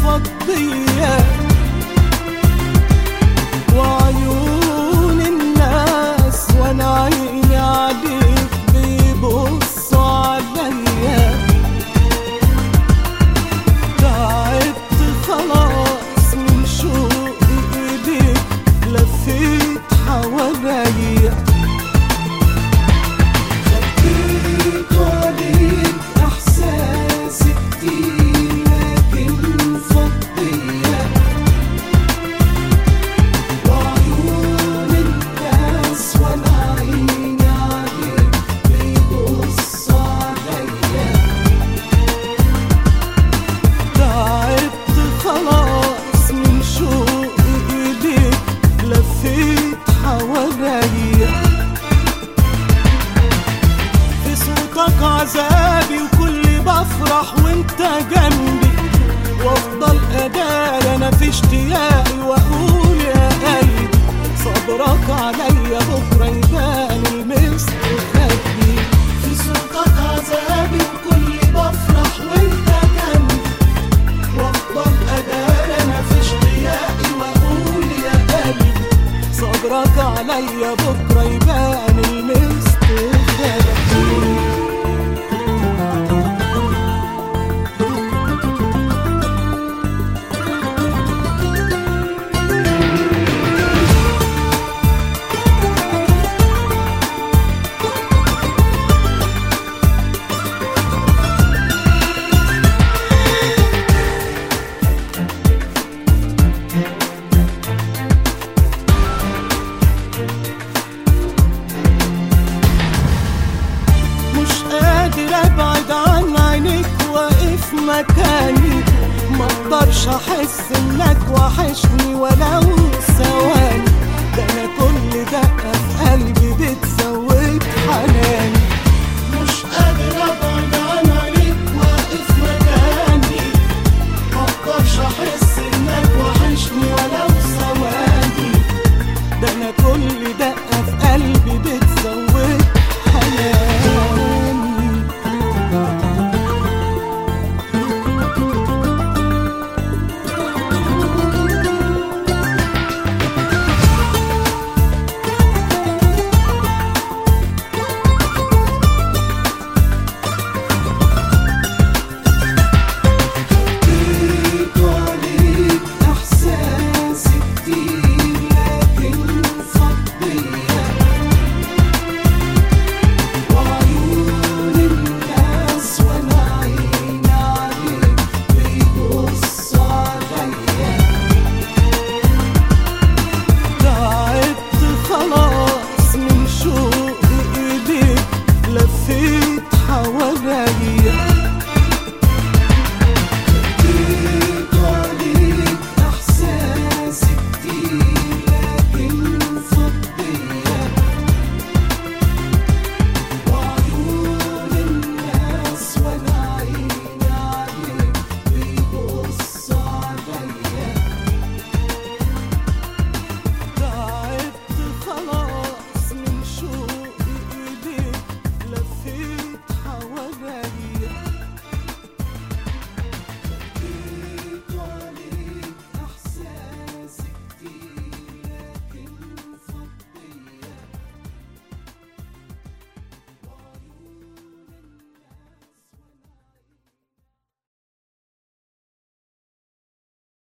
فضية وعيون الناس وانا عيني عليك بيبصوا عليا تعبت خلاص من شوقي إليك لفيت حواليا خبيت عليك إحساسي كتير لكن فضية وعيون الناس وأنا عيني عليك بيبص عليا تعبت خلاص من شوقي إليك لفيت حواليا في صوتك عذابي وكل بفرح وانت جنبي وافضل ادار انا في اشتياقي واقول يا قلبي صبرك عليا بكره يبان المثل خدني في صوتك عذابي وكل بفرح وانت جنبي وافضل ادار انا في اشتياقي واقول يا قلبي صبرك عليا بكره يبان المثل خدني مش قادر ابعد عن عينيك واقف مكاني ما اقدرش احس انك وحشني ولو ثواني ده انا كل دقه في قلبي بتزود حناني